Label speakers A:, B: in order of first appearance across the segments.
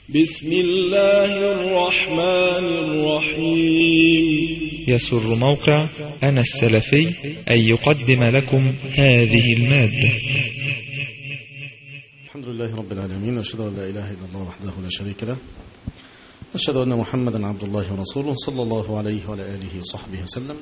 A: بسم الله الرحمن الرحيم
B: يسر موقع أنا السلفي أن يقدم لكم هذه المادة
C: الحمد لله رب العالمين أشهد أن لا إله إلا الله وحده لا شريك له أشهد أن محمدا عبد الله ورسوله صلى الله عليه وعلى آله وصحبه وسلم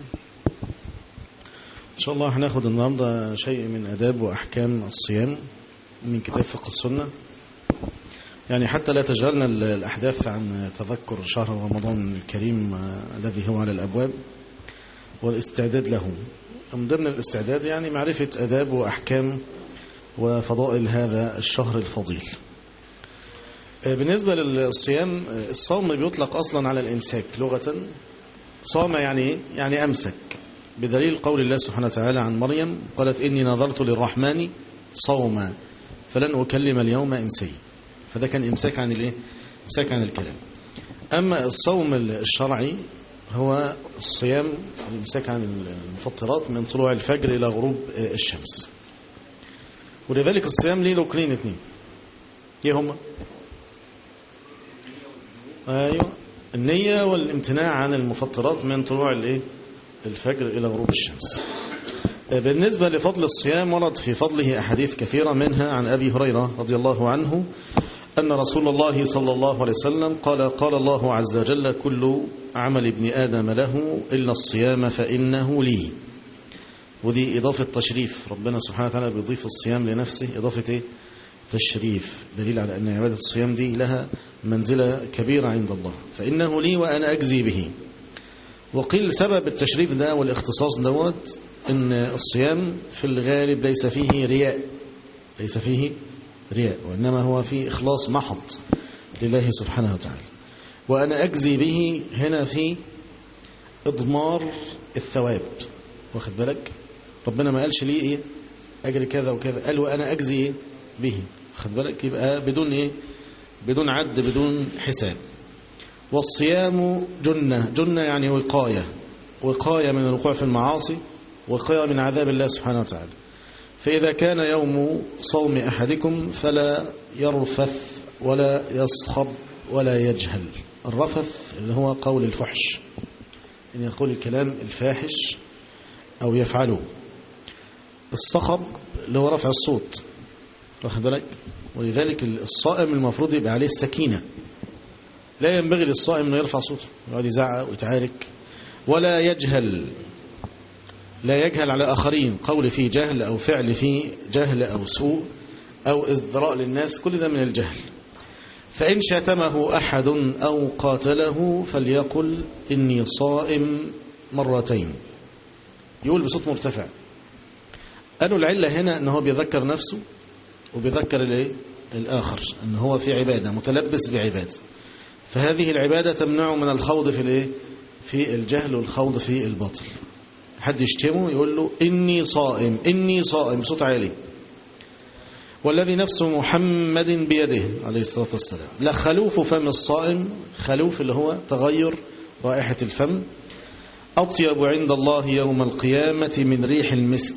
C: إن شاء الله هناخد النهاردة شيء من أداب وأحكام الصيام من كتاب فقه السنة يعني حتى لا تجعلنا الأحداث عن تذكر شهر رمضان الكريم الذي هو على الأبواب والاستعداد له من ضمن الاستعداد يعني معرفة أداب وأحكام وفضائل هذا الشهر الفضيل بالنسبة للصيام الصوم بيطلق أصلا على الإمساك لغة صام يعني يعني أمسك بدليل قول الله سبحانه وتعالى عن مريم قالت إني نظرت للرحمن صوما فلن أكلم اليوم إنسي فده كان إمساك عن الإيه؟ إمساك عن الكلام أما الصوم الشرعي هو الصيام الإمساك عن المفطرات من طلوع الفجر إلى غروب الشمس ولذلك الصيام ليه ركنين اثنين ايه هما ايوه النية والامتناع عن المفطرات من طلوع الايه الفجر الى غروب الشمس بالنسبة لفضل الصيام ورد في فضله أحاديث كثيرة منها عن أبي هريرة رضي الله عنه أن رسول الله صلى الله عليه وسلم قال قال الله عز وجل كل عمل ابن آدم له إلا الصيام فإنه لي ودي إضافة تشريف ربنا سبحانه وتعالى بيضيف الصيام لنفسه إضافة إيه؟ تشريف دليل على أن عبادة الصيام دي لها منزلة كبيرة عند الله فإنه لي وأنا أجزي به وقيل سبب التشريف ده والاختصاص دوت أن الصيام في الغالب ليس فيه رياء ليس فيه رياء وإنما هو فيه إخلاص محض لله سبحانه وتعالى وأنا أجزي به هنا في إضمار الثواب واخد بالك ربنا ما قالش ليه ايه اجر كذا وكذا قال وانا اجزي إيه؟ به خد بالك يبقى بدون ايه بدون عد بدون حساب والصيام جنة جنة يعني وقاية وقاية من الوقوع في المعاصي وقاية من عذاب الله سبحانه وتعالى فإذا كان يوم صوم أحدكم فلا يرفث ولا يصخب ولا يجهل الرفث اللي هو قول الفحش إن يقول الكلام الفاحش أو يفعله الصخب اللي هو رفع الصوت واخد بالك ولذلك الصائم المفروض يبقى عليه السكينة لا ينبغي للصائم انه يرفع صوته يقعد يزعق ويتعارك ولا يجهل لا يجهل على آخرين قول فيه جهل أو فعل فيه جهل أو سوء أو ازدراء للناس كل ده من الجهل فإن شاتمه أحد أو قاتله فليقل إني صائم مرتين يقول بصوت مرتفع قالوا العلة هنا أنه بيذكر نفسه وبيذكر الايه الآخر أنه هو في عبادة متلبس بعبادة فهذه العبادة تمنعه من الخوض في الايه في الجهل والخوض في الباطل حد يشتمه يقول له إني صائم إني صائم صوت عالي والذي نفس محمد بيده عليه الصلاة والسلام لا خلوف فم الصائم خلوف اللي هو تغير رائحة الفم أطيب عند الله يوم القيامة من ريح المسك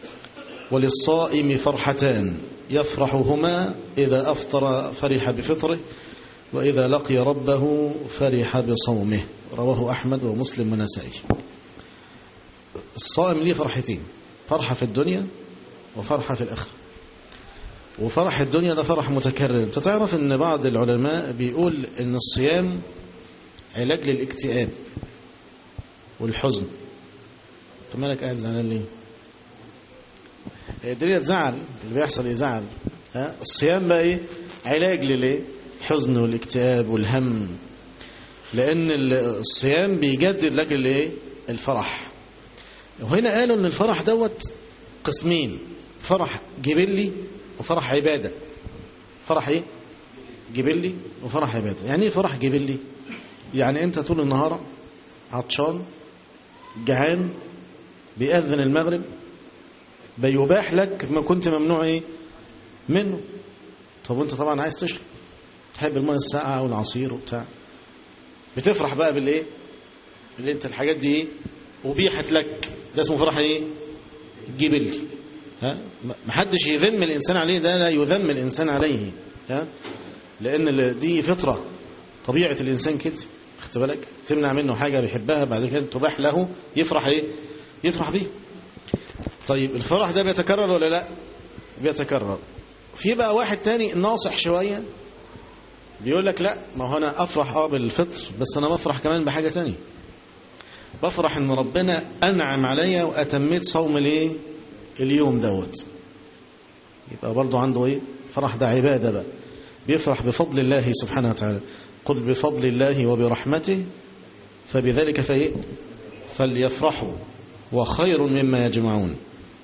C: وللصائم فرحتان يفرحهما إذا أفطر فرح بفطره وإذا لقي ربه فرح بصومه رواه أحمد ومسلم ونسائي الصائم ليه فرحتين فرحة في الدنيا وفرحة في الآخرة وفرح الدنيا ده فرح متكرر انت تعرف ان بعض العلماء بيقول ان الصيام علاج للاكتئاب والحزن انت مالك قاعد زعلان ليه الدنيا تزعل اللي بيحصل يزعل ها الصيام بقى ايه علاج للايه الحزن والاكتئاب والهم لان الصيام بيجدد لك الايه الفرح وهنا قالوا ان الفرح دوت قسمين فرح جبلي وفرح عباده فرح ايه جبلي وفرح عباده يعني ايه فرح جبلي يعني انت طول النهار عطشان جعان بيأذن المغرب بيباح لك ما كنت ممنوع ايه منه طب وانت طبعا عايز تشرب تحب الماء الساقعه والعصير وبتاع بتفرح بقى بالايه اللي انت الحاجات دي ايه ابيحت لك ده اسمه فرح ايه جبلي ها محدش يذم الانسان عليه ده لا يذم الانسان عليه ها لأن دي فطرة طبيعة الإنسان كده خدت بالك تمنع منه حاجة بيحبها بعد كده تباح له يفرح ايه يفرح بيه طيب الفرح ده بيتكرر ولا لا بيتكرر في بقى واحد تاني ناصح شوية بيقول لك لا ما هو انا افرح اه بالفطر بس انا بفرح كمان بحاجة تانية بفرح ان ربنا انعم عليا واتميت صوم الايه اليوم دوت يبقى برضه عنده ايه فرح ده عبادة بقى بيفرح بفضل الله سبحانه وتعالى قل بفضل الله وبرحمته فبذلك فإيه فليفرحوا وخير مما يجمعون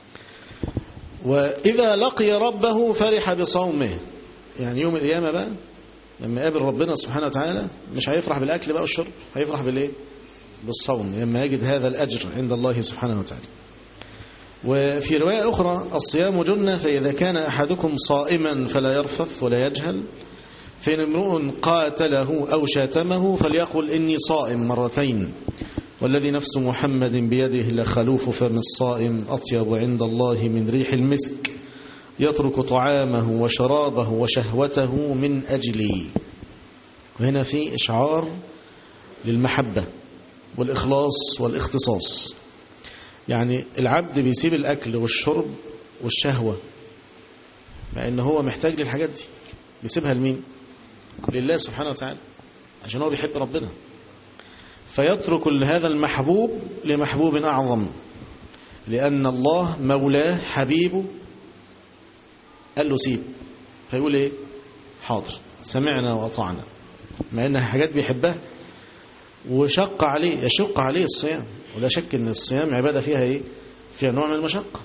C: وإذا لقي ربه فرح بصومه يعني يوم القيامة بقى لما يقابل ربنا سبحانه وتعالى مش هيفرح بالأكل بقى والشرب هيفرح بالإيه بالصوم لما يجد هذا الأجر عند الله سبحانه وتعالى وفي رواية أخرى الصيام جنة فإذا كان أحدكم صائما فلا يرفث ولا يجهل فإن امرؤ قاتله أو شاتمه فليقل إني صائم مرتين والذي نفس محمد بيده لخلوف فم الصائم أطيب عند الله من ريح المسك يترك طعامه وشرابه وشهوته من أجلي وهنا في إشعار للمحبة والإخلاص والاختصاص يعني العبد بيسيب الأكل والشرب والشهوة مع إن هو محتاج للحاجات دي بيسيبها لمين لله سبحانه وتعالى عشان هو بيحب ربنا فيترك هذا المحبوب لمحبوب أعظم لأن الله مولاه حبيبه قال له سيب فيقول ايه حاضر سمعنا وأطعنا مع انها حاجات بيحبها وشق عليه يشق عليه الصيام ولا شك ان الصيام عبادة فيها ايه فيها نوع من المشقة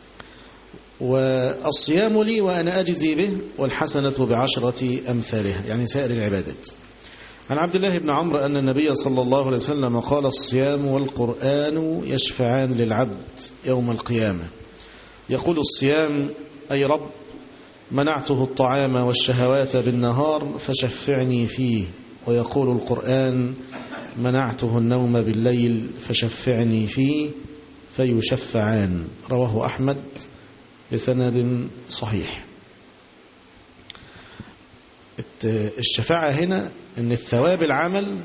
C: والصيام لي وأنا أجزي به والحسنة بعشرة أمثالها يعني سائر العبادات عن عبد الله بن عمرو أن النبي صلى الله عليه وسلم قال الصيام والقرآن يشفعان للعبد يوم القيامة يقول الصيام أي رب منعته الطعام والشهوات بالنهار فشفعني فيه ويقول القرآن منعته النوم بالليل فشفعني فيه فيشفعان رواه أحمد بسند صحيح الشفاعة هنا ان الثواب العمل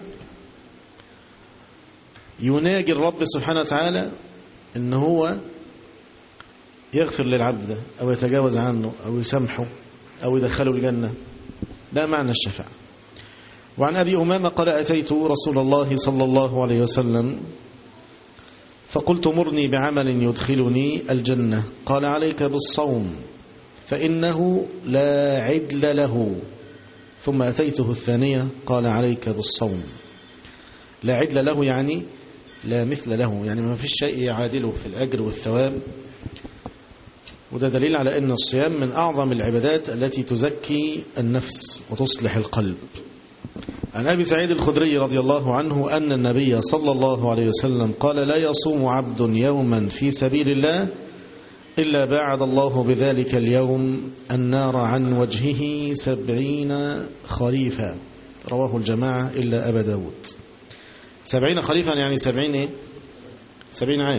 C: يناجي الرب سبحانه وتعالى ان هو يغفر للعبد ده او يتجاوز عنه او يسامحه او يدخله الجنة ده معنى الشفاعة وعن أبي أمامة قال أتيت رسول الله صلى الله عليه وسلم فقلت مرني بعمل يدخلني الجنة قال عليك بالصوم فإنه لا عدل له ثم أتيته الثانية قال عليك بالصوم لا عدل له يعني لا مثل له يعني ما فيش شيء يعادله في الأجر والثواب وده دليل على أن الصيام من أعظم العبادات التي تزكي النفس وتصلح القلب عن أبي سعيد الخدري رضي الله عنه أن النبي صلى الله عليه وسلم قال لا يصوم عبد يوما في سبيل الله إلا باعد الله بذلك اليوم النار عن وجهه سبعين خريفا رواه الجماعة إلا أبا داود سبعين خريفا يعني سبعين إيه؟ سبعين عام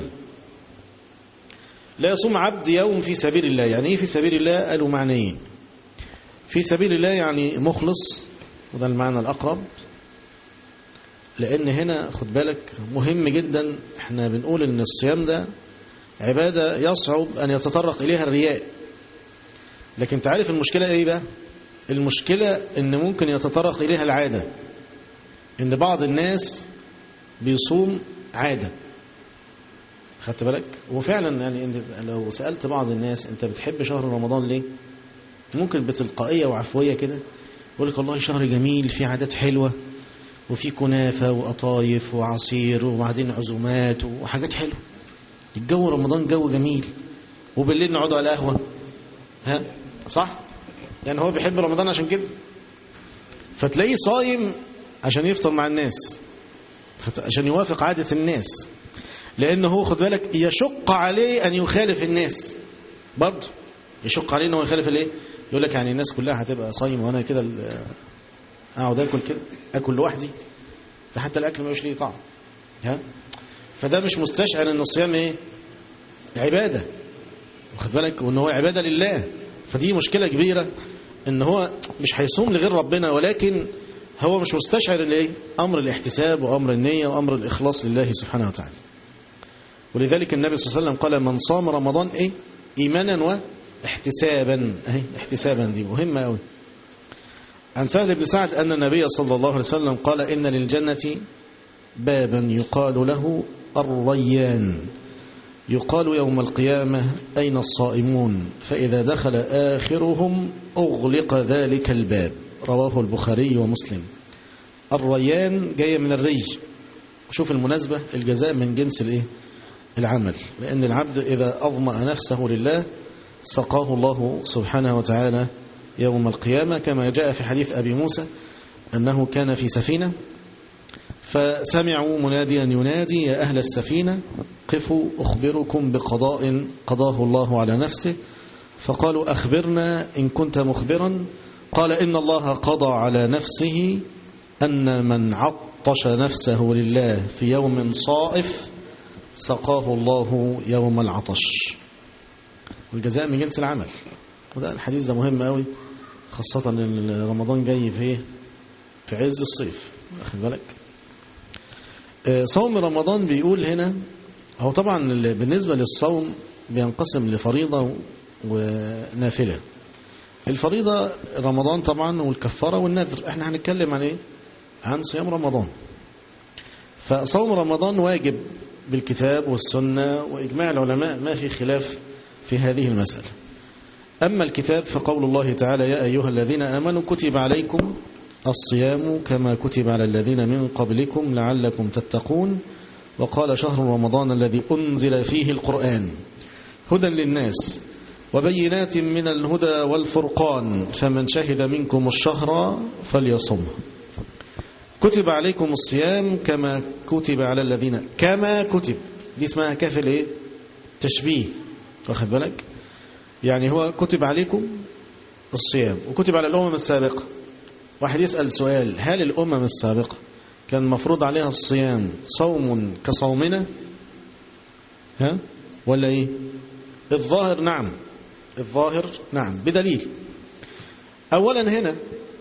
C: لا يصوم عبد يوم في سبيل الله يعني إيه في سبيل الله قالوا معنيين في سبيل الله يعني مخلص وده المعنى الأقرب لأن هنا خد بالك مهم جدا احنا بنقول ان الصيام ده عبادة يصعب أن يتطرق إليها الرياء لكن تعرف المشكلة إيه بقى المشكلة أن ممكن يتطرق إليها العادة أن بعض الناس بيصوم عادة خدت بالك وفعلا يعني لو سألت بعض الناس أنت بتحب شهر رمضان ليه ممكن بتلقائية وعفوية كده يقول لك والله شهر جميل فيه عادات حلوة وفي كنافة وقطايف وعصير وبعدين عزومات وحاجات حلوة الجو رمضان جو جميل وبالليل نقعدوا على قهوة ها صح يعني هو بيحب رمضان عشان كده فتلاقيه صايم عشان يفطر مع الناس عشان يوافق عادة الناس لأنه هو خد بالك يشق عليه أن يخالف الناس برضه يشق عليه أنه يخالف الايه يقول لك يعني الناس كلها هتبقى صايم وانا كده اقعد اكل كده اكل لوحدي فحتى الاكل ما ليه طعم ها فده مش مستشعر ان الصيام ايه عباده واخد بالك وان هو عباده لله فدي مشكله كبيره ان هو مش هيصوم لغير ربنا ولكن هو مش مستشعر الايه امر الاحتساب وامر النيه وامر الاخلاص لله سبحانه وتعالى ولذلك النبي صلى الله عليه وسلم قال من صام رمضان ايه ايمانا واحتسابا اهي احتسابا دي مهمه قوي عن سهل بن سعد ان النبي صلى الله عليه وسلم قال ان للجنه بابا يقال له الريان يقال يوم القيامة أين الصائمون فإذا دخل آخرهم أغلق ذلك الباب رواه البخاري ومسلم الريان جاية من الري شوف المناسبة الجزاء من جنس الايه العمل لأن العبد إذا أظمأ نفسه لله سقاه الله سبحانه وتعالى يوم القيامة كما جاء في حديث أبي موسى أنه كان في سفينة فسمعوا مناديا ينادي يا أهل السفينة قفوا أخبركم بقضاء قضاه الله على نفسه فقالوا أخبرنا إن كنت مخبرا قال إن الله قضى على نفسه أن من عطش نفسه لله في يوم صائف سقاه الله يوم العطش والجزاء من جنس العمل وده الحديث ده مهم قوي خاصة ان رمضان جاي في ايه في عز الصيف واخد بالك صوم رمضان بيقول هنا هو طبعا بالنسبة للصوم بينقسم لفريضة ونافلة الفريضة رمضان طبعا والكفارة والنذر احنا هنتكلم عن ايه عن صيام رمضان فصوم رمضان واجب بالكتاب والسنة وإجماع العلماء ما في خلاف في هذه المسألة أما الكتاب فقول الله تعالى يا أيها الذين آمنوا كتب عليكم الصيام كما كتب على الذين من قبلكم لعلكم تتقون وقال شهر رمضان الذي أنزل فيه القرآن هدى للناس وبينات من الهدى والفرقان فمن شهد منكم الشهر فليصمه كتب عليكم الصيام كما كتب على الذين كما كتب دي اسمها كافل ايه تشبيه واخد بالك يعني هو كتب عليكم الصيام وكتب على الأمم السابقة واحد يسأل سؤال هل الأمم السابقة كان مفروض عليها الصيام صوم كصومنا ها ولا ايه الظاهر نعم الظاهر نعم بدليل اولا هنا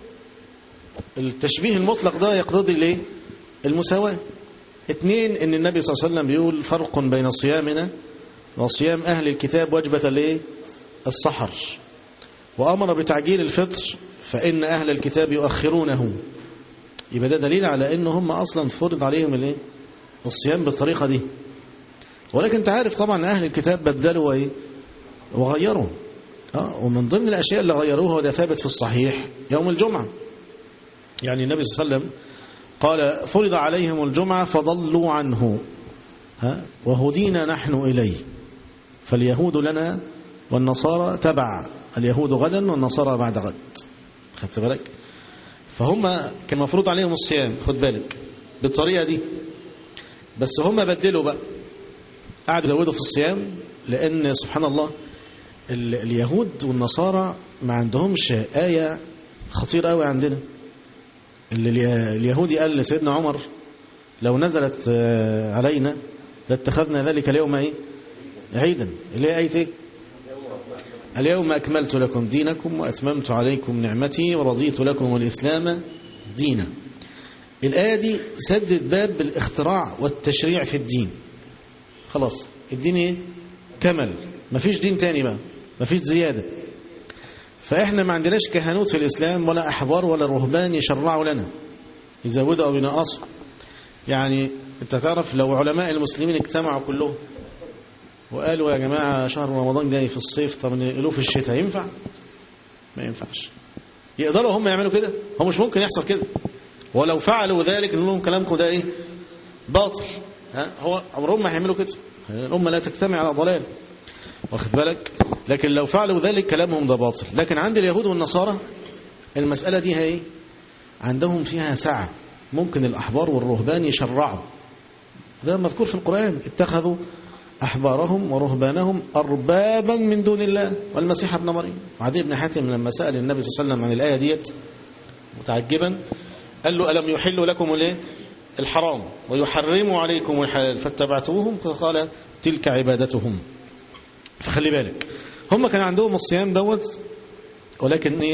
C: التشبيه المطلق ده يقتضي الايه المساواة اثنين ان النبي صلى الله عليه وسلم بيقول فرق بين صيامنا وصيام اهل الكتاب وجبة الايه السحر وامر بتعجيل الفطر فان اهل الكتاب يؤخرونه يبقى ده دليل على ان هم اصلا فرض عليهم الايه الصيام بالطريقة دي ولكن انت عارف طبعا اهل الكتاب بدلوا وايه وغيروا اه ومن ضمن الاشياء اللي غيروها وده ثابت في الصحيح يوم الجمعه يعني النبي صلى الله عليه وسلم قال فرض عليهم الجمعة فضلوا عنه ها وهدينا نحن إليه فاليهود لنا والنصارى تبع اليهود غدا والنصارى بعد غد خدت بالك فهم كان مفروض عليهم الصيام خد بالك بالطريقة دي بس هم بدلوا بقى قعدوا يزودوا في الصيام لأن سبحان الله اليهود والنصارى ما عندهمش آية خطيرة قوي عندنا اللي اليهودي قال لسيدنا عمر لو نزلت علينا لاتخذنا ذلك اليوم ايه عيدا اللي هي ايه ايه اليوم اكملت لكم دينكم واتممت عليكم نعمتي ورضيت لكم الاسلام دينا الايه دي سدت باب الاختراع والتشريع في الدين خلاص الدين ايه كمل مفيش دين تاني بقى مفيش زياده فإحنا ما عندناش كهنوت في الإسلام ولا أحبار ولا رهبان يشرعوا لنا يزودوا أو ينقصوا يعني أنت تعرف لو علماء المسلمين اجتمعوا كلهم وقالوا يا جماعة شهر رمضان جاي في الصيف طب نقلوه في الشتاء ينفع؟ ما ينفعش يقدروا هم يعملوا كده هو مش ممكن يحصل كده ولو فعلوا ذلك نقول لهم كلامكم ده ايه باطل ها هو عمرهم ما هيعملوا كده الأمة لا تجتمع على ضلال واخد بالك لكن لو فعلوا ذلك كلامهم ده باطل لكن عند اليهود والنصارى المسألة دي هي عندهم فيها سعة ممكن الأحبار والرهبان يشرعوا ده مذكور في القرآن اتخذوا أحبارهم ورهبانهم أربابا من دون الله والمسيح ابن مريم عدي بن حاتم لما سأل النبي صلى الله عليه وسلم عن الآية ديت متعجبا قال له ألم يحلوا لكم الايه الحرام ويحرموا عليكم الحلال فاتبعتوهم فقال تلك عبادتهم فخلي بالك هم كان عندهم الصيام دوت ولكن ايه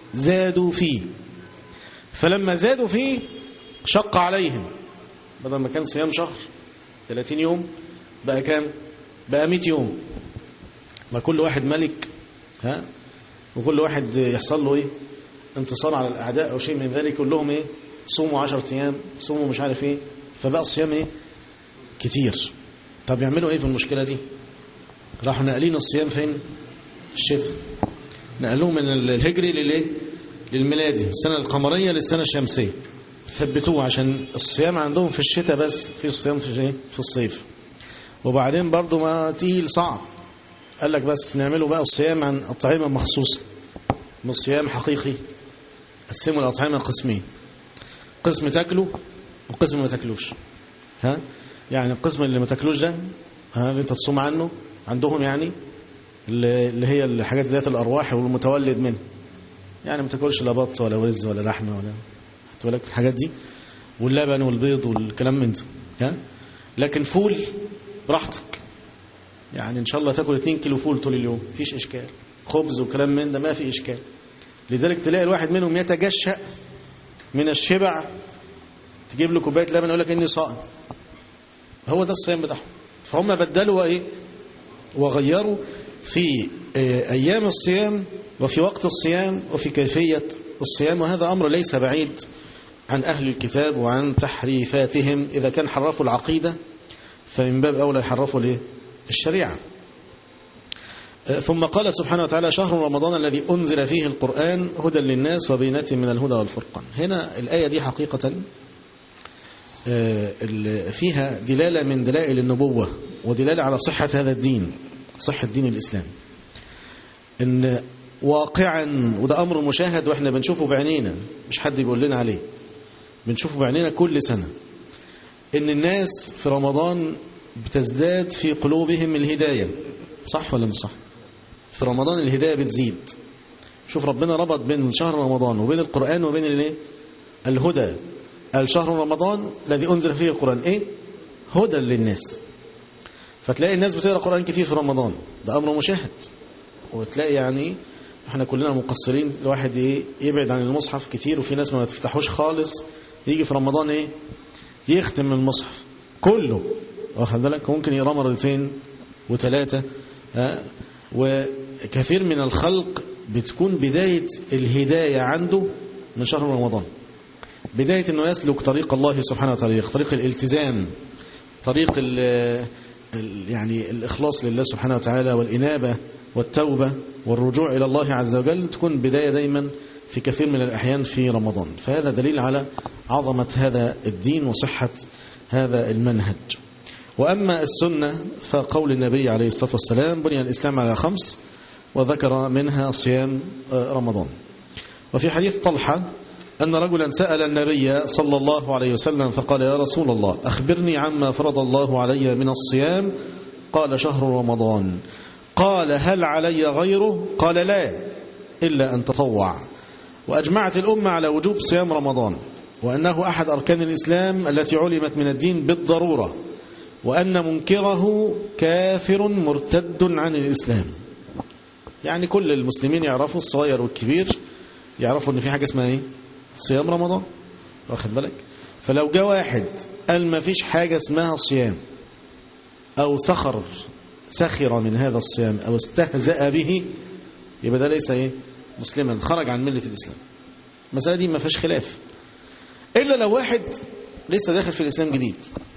C: زادوا فيه فلما زادوا فيه شق عليهم بدل ما كان صيام شهر 30 يوم بقى كام بقى 100 يوم ما كل واحد ملك ها وكل واحد يحصل له ايه انتصار على الاعداء او شيء من ذلك يقول لهم ايه صوموا 10 ايام صوموا مش عارف ايه فبقى الصيام ايه كتير طب يعملوا ايه في المشكله دي راحوا ناقلين الصيام فين في الشتاء نقلوه من الهجري للايه للميلادي السنه القمريه للسنه الشمسيه ثبتوه عشان الصيام عندهم في الشتاء بس في الصيام في ايه في الصيف وبعدين برضو ما تقيل صعب قال لك بس نعمله بقى الصيام عن أطعمة مخصوصة مش صيام حقيقي قسموا الأطعمة قسمين قسم تاكله وقسم ما تاكلوش ها يعني القسم اللي ما تاكلوش ده ها اللي انت تصوم عنه عندهم يعني اللي هي الحاجات ذات الأرواح والمتولد منه يعني ما تاكلش لا بط ولا وز ولا لحمة ولا بالك الحاجات دي واللبن والبيض والكلام من ده ها لكن فول براحتك يعني ان شاء الله تاكل 2 كيلو فول طول اليوم مفيش اشكال خبز وكلام من ده ما في اشكال لذلك تلاقي الواحد منهم يتجشأ من الشبع تجيب له كوبايه لبن يقول لك اني صائم هو ده الصيام بتاعهم فهم بدلوا ايه وغيروا في ايام الصيام وفي وقت الصيام وفي كيفيه الصيام وهذا امر ليس بعيد عن اهل الكتاب وعن تحريفاتهم اذا كان حرفوا العقيده فمن باب اولى يحرفوا الايه الشريعة ثم قال سبحانه وتعالى شهر رمضان الذي أنزل فيه القرآن هدى للناس وبينات من الهدى والفرقان هنا الآية دي حقيقة فيها دلالة من دلائل النبوة ودلالة على صحة هذا الدين صحة دين الإسلام إن واقعا وده أمر مشاهد وإحنا بنشوفه بعينينا مش حد يقول لنا عليه بنشوفه بعينينا كل سنة إن الناس في رمضان بتزداد في قلوبهم الهداية صح ولا مش صح في رمضان الهداية بتزيد شوف ربنا ربط بين شهر رمضان وبين القرآن وبين الايه الهدى الشهر رمضان الذي أنزل فيه القرآن إيه هدى للناس فتلاقي الناس بتقرأ قرآن كتير في رمضان ده أمر مشاهد وتلاقي يعني احنا كلنا مقصرين الواحد ايه يبعد عن المصحف كتير وفي ناس ما تفتحوش خالص يجي في رمضان ايه يختم من المصحف كله واخد بالك ممكن يقرا مرتين وثلاثه وكثير من الخلق بتكون بدايه الهدايه عنده من شهر رمضان بدايه انه يسلك طريق الله سبحانه وتعالى طريق الالتزام طريق ال ال يعني الاخلاص لله سبحانه وتعالى والانابه والتوبه والرجوع الى الله عز وجل تكون بدايه دايما في كثير من الاحيان في رمضان فهذا دليل على عظمه هذا الدين وصحه هذا المنهج وأما السنة فقول النبي عليه الصلاة والسلام بني الإسلام على خمس وذكر منها صيام رمضان وفي حديث طلحة أن رجلا سأل النبي صلى الله عليه وسلم فقال يا رسول الله أخبرني عما فرض الله علي من الصيام قال شهر رمضان قال هل علي غيره قال لا إلا أن تطوع وأجمعت الأمة على وجوب صيام رمضان وأنه أحد أركان الإسلام التي علمت من الدين بالضرورة وأن منكره كافر مرتد عن الإسلام يعني كل المسلمين يعرفوا الصغير والكبير يعرفوا أن في حاجة اسمها إيه صيام رمضان واخد بالك فلو جاء واحد قال ما فيش حاجة اسمها صيام أو سخر سخر من هذا الصيام أو استهزأ به يبقى ده ليس إيه مسلما خرج عن ملة الإسلام المسألة دي ما فيهاش خلاف إلا لو واحد لسه داخل في الإسلام جديد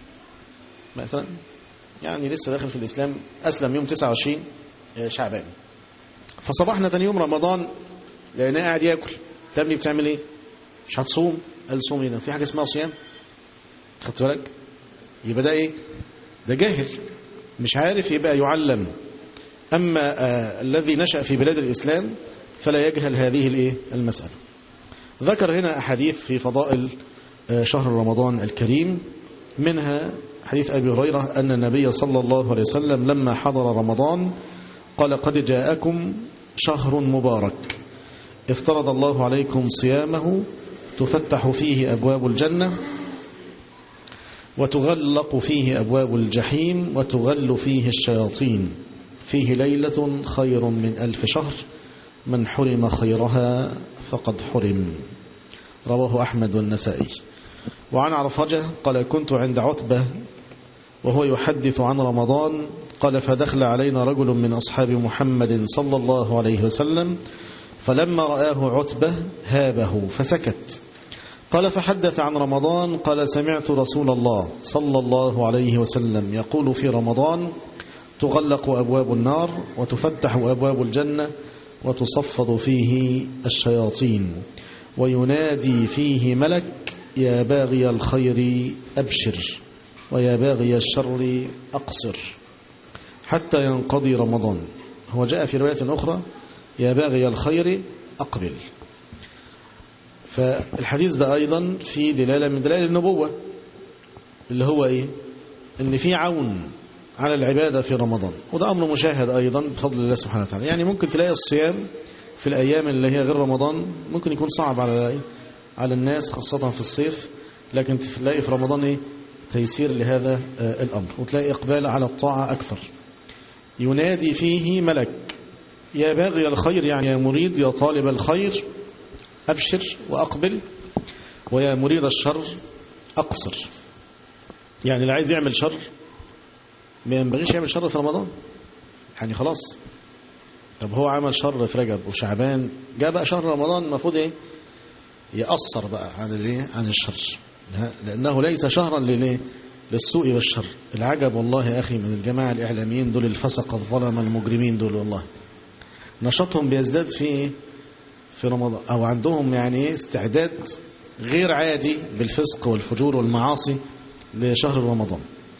C: مثلا يعني لسه داخل في الإسلام أسلم يوم 29 شعبان فصباحنا تاني يوم رمضان لأنه قاعد ياكل تبني بتعمل ايه مش هتصوم قال صوم هنا في حاجة اسمها صيام خدت بالك يبقى ده ايه ده جاهل مش عارف يبقى يعلم أما آه الذي نشأ في بلاد الإسلام فلا يجهل هذه الايه المسألة ذكر هنا أحاديث في فضائل آه شهر رمضان الكريم منها حديث أبي هريرة أن النبي صلى الله عليه وسلم لما حضر رمضان قال قد جاءكم شهر مبارك افترض الله عليكم صيامه تفتح فيه أبواب الجنة وتغلق فيه أبواب الجحيم وتغل فيه الشياطين فيه ليلة خير من ألف شهر من حرم خيرها فقد حرم رواه أحمد والنسائي وعن عرفجة قال كنت عند عتبة وهو يحدث عن رمضان قال فدخل علينا رجل من أصحاب محمد صلى الله عليه وسلم فلما رآه عتبة هابه فسكت قال فحدث عن رمضان قال سمعت رسول الله صلى الله عليه وسلم يقول في رمضان تغلق أبواب النار وتفتح أبواب الجنة وتصفد فيه الشياطين وينادي فيه ملك يا باغي الخير أبشر ويا باغي الشر أقصر حتى ينقضي رمضان هو جاء في رواية أخرى يا باغي الخير أقبل فالحديث ده أيضا في دلالة من دلائل النبوة اللي هو إيه إن في عون على العبادة في رمضان وده أمر مشاهد أيضا بفضل الله سبحانه وتعالى يعني ممكن تلاقي الصيام في الأيام اللي هي غير رمضان ممكن يكون صعب على على الناس خاصة في الصيف لكن تلاقي في رمضان إيه تيسير لهذا الأمر وتلاقي إقبال على الطاعة أكثر ينادي فيه ملك يا باغي الخير يعني يا مريد يا طالب الخير أبشر وأقبل ويا مريد الشر أقصر يعني اللي عايز يعمل شر ما ينبغيش يعمل شر في رمضان يعني خلاص طب هو عمل شر في رجب وشعبان جاء بقى شهر رمضان المفروض ايه يأثر بقى عن الايه عن الشر لأنه ليس شهرا لليه للسوء والشر العجب والله يا أخي من الجماعة الإعلاميين دول الفسق الظلم المجرمين دول والله نشاطهم بيزداد في ايه في رمضان أو عندهم يعني ايه استعداد غير عادي بالفسق والفجور والمعاصي لشهر رمضان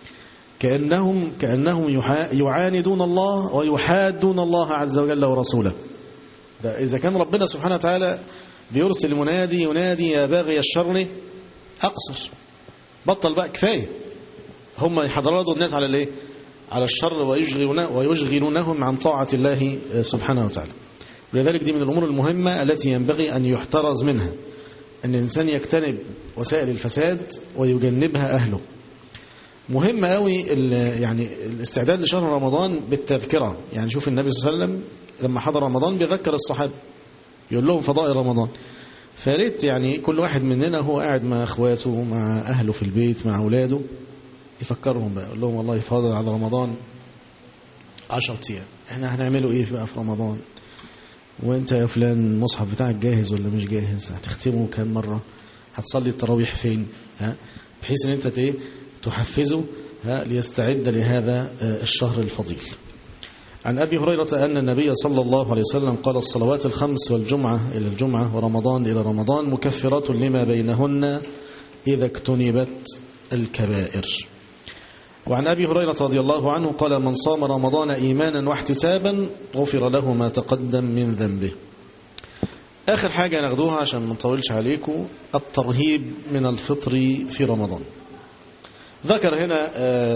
C: كأنهم كأنهم يعاندون الله ويحادون الله عز وجل ورسوله ده إذا كان ربنا سبحانه وتعالى بيرسل المنادي ينادي يا باغي الشر أقصر بطل بقى كفاية هم يحضروا الناس على الايه على الشر ويشغلون ويشغلونهم عن طاعة الله سبحانه وتعالى ولذلك دي من الأمور المهمة التي ينبغي أن يحترز منها أن الإنسان يجتنب وسائل الفساد ويجنبها أهله مهم قوي يعني الاستعداد لشهر رمضان بالتذكرة يعني شوف النبي صلى الله عليه وسلم لما حضر رمضان بيذكر الصحابة يقول لهم فضائل رمضان فريت يعني كل واحد مننا هو قاعد مع اخواته مع اهله في البيت مع اولاده يفكرهم بقى يقول لهم والله فاضل على رمضان 10 ايام احنا هنعمله ايه بقى في رمضان وانت يا فلان المصحف بتاعك جاهز ولا مش جاهز هتختمه كام مره هتصلي التراويح فين ها بحيث ان انت ايه تحفزه ها ليستعد لهذا الشهر الفضيل عن أبي هريرة أن النبي صلى الله عليه وسلم قال الصلوات الخمس والجمعة إلى الجمعة ورمضان إلى رمضان مكفرات لما بينهن إذا اكتنبت الكبائر وعن أبي هريرة رضي الله عنه قال من صام رمضان إيمانا واحتسابا غفر له ما تقدم من ذنبه آخر حاجة ناخدوها عشان ما نطولش عليكم الترهيب من الفطر في رمضان ذكر هنا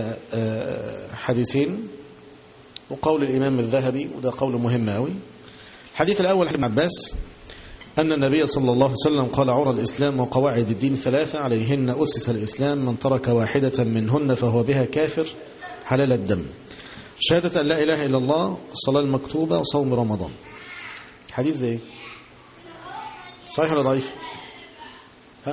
C: حديثين وقول الإمام الذهبي وده قول مهم أوي الحديث الأول حديث عباس أن النبي صلى الله عليه وسلم قال عرى الإسلام وقواعد الدين ثلاثة عليهن أسس الإسلام من ترك واحدة منهن فهو بها كافر حلال الدم شهادة أن لا إله إلا الله الصلاة المكتوبة وصوم رمضان الحديث ده إيه صحيح ولا ضعيف ها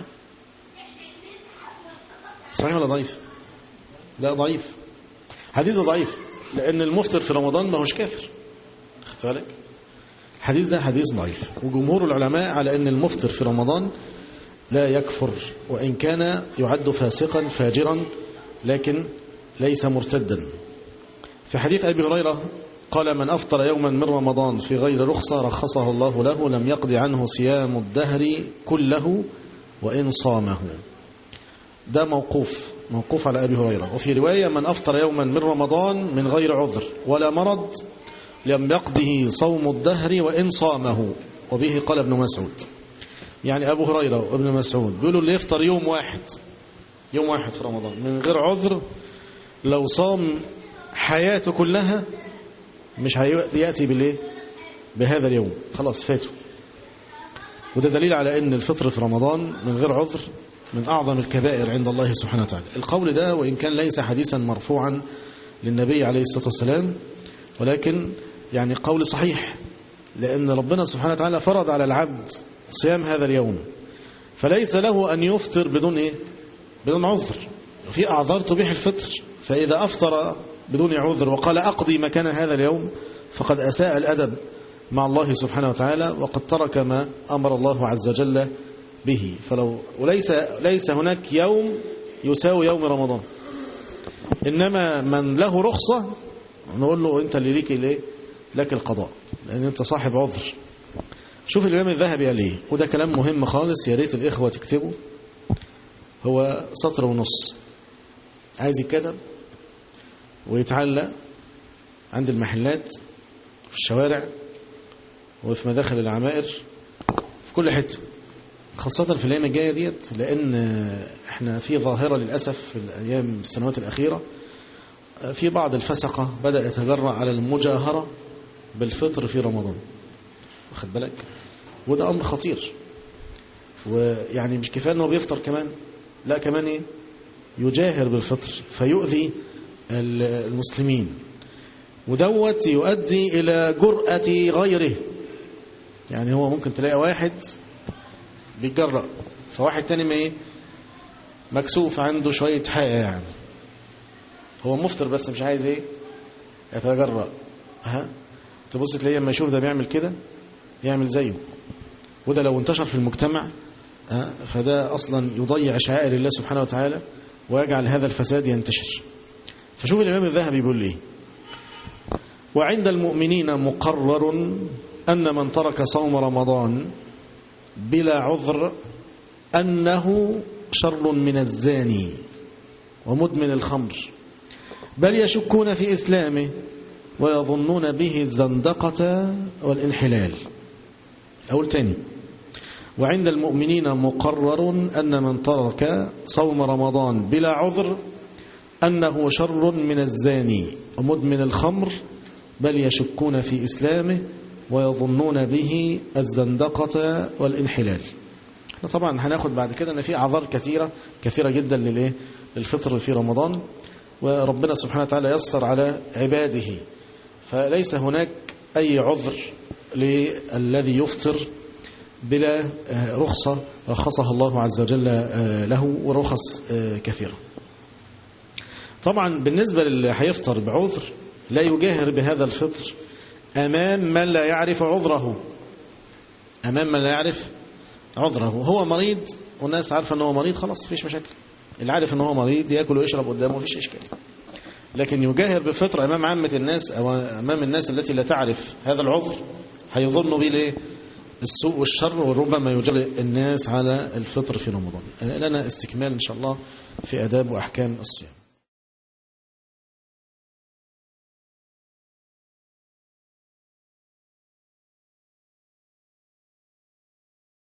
C: صحيح ولا ضعيف لا ضعيف حديث ضعيف لأن المفطر في رمضان ما هوش كافر خدت بالك الحديث ده حديث ضعيف وجمهور العلماء على أن المفطر في رمضان لا يكفر وإن كان يعد فاسقا فاجرا لكن ليس مرتدا في حديث أبي هريرة قال من أفطر يوما من رمضان في غير رخصة رخصه الله له لم يقضي عنه صيام الدهر كله وإن صامه ده موقوف موقوف على أبي هريرة وفي رواية من أفطر يوما من رمضان من غير عذر ولا مرض لم يقضه صوم الدهر وإن صامه وبه قال ابن مسعود يعني أبو هريرة وابن مسعود بيقولوا اللي يفطر يوم واحد يوم واحد في رمضان من غير عذر لو صام حياته كلها مش هيأتي بالإيه بهذا اليوم خلاص فاته وده دليل على أن الفطر في رمضان من غير عذر من أعظم الكبائر عند الله سبحانه وتعالى القول ده وإن كان ليس حديثا مرفوعا للنبي عليه الصلاة والسلام ولكن يعني قول صحيح لأن ربنا سبحانه وتعالى فرض على العبد صيام هذا اليوم فليس له أن يفطر بدون إيه؟ بدون عذر في أعذار تبيح الفطر فإذا أفطر بدون عذر وقال أقضي مكان هذا اليوم فقد أساء الأدب مع الله سبحانه وتعالى وقد ترك ما أمر الله عز وجل به فلو وليس ليس هناك يوم يساوي يوم رمضان إنما من له رخصة نقول له أنت اللي ليك ليه لك القضاء لأن أنت صاحب عذر شوف الإمام الذهبي قال إيه وده كلام مهم خالص يا ريت الإخوة تكتبه هو سطر ونص عايز يتكتب ويتعلق عند المحلات في الشوارع وفي مداخل العمائر في كل حتة خاصة في الأيام الجاية ديت لأن احنا في ظاهرة للأسف في الأيام السنوات الأخيرة في بعض الفسقة بدأ يتجرأ على المجاهرة بالفطر في رمضان واخد بالك وده أمر خطير ويعني مش كفاية أنه بيفطر كمان لا كمان إيه يجاهر بالفطر فيؤذي المسلمين ودوت يؤدي إلى جرأة غيره يعني هو ممكن تلاقي واحد بيتجرأ فواحد تاني ما ايه مكسوف عنده شوية حقيقة يعني هو مفطر بس مش عايز ايه يتجرأ ها تبص تلاقيه لما يشوف ده بيعمل كده يعمل زيه وده لو انتشر في المجتمع ها فده أصلا يضيع شعائر الله سبحانه وتعالى ويجعل هذا الفساد ينتشر فشوف الإمام الذهبي بيقول ايه وعند المؤمنين مقرر أن من ترك صوم رمضان بلا عذر أنه شر من الزاني ومدمن الخمر بل يشكون في إسلامه ويظنون به الزندقة والانحلال أقول تاني وعند المؤمنين مقرر أن من ترك صوم رمضان بلا عذر أنه شر من الزاني ومدمن الخمر بل يشكون في إسلامه ويظنون به الزندقة والانحلال احنا طبعا هناخد بعد كده ان في اعذار كثيرة كثيرة جدا للايه للفطر في رمضان وربنا سبحانه وتعالى يسر على عباده فليس هناك اي عذر للذي يفطر بلا رخصة رخصها الله عز وجل له ورخص كثيرة طبعا بالنسبة للي هيفطر بعذر لا يجاهر بهذا الفطر أمام من لا يعرف عذره أمام من لا يعرف عذره هو مريض والناس عارفة أنه مريض خلاص مفيش مشاكل اللي عارف أنه مريض يأكل ويشرب قدامه مفيش إشكال لكن يجاهر بفطر أمام عامة الناس أو أمام الناس التي لا تعرف هذا العذر هيظن به ليه السوء والشر وربما يجرئ الناس على الفطر في رمضان لنا استكمال إن شاء الله في أداب وأحكام الصيام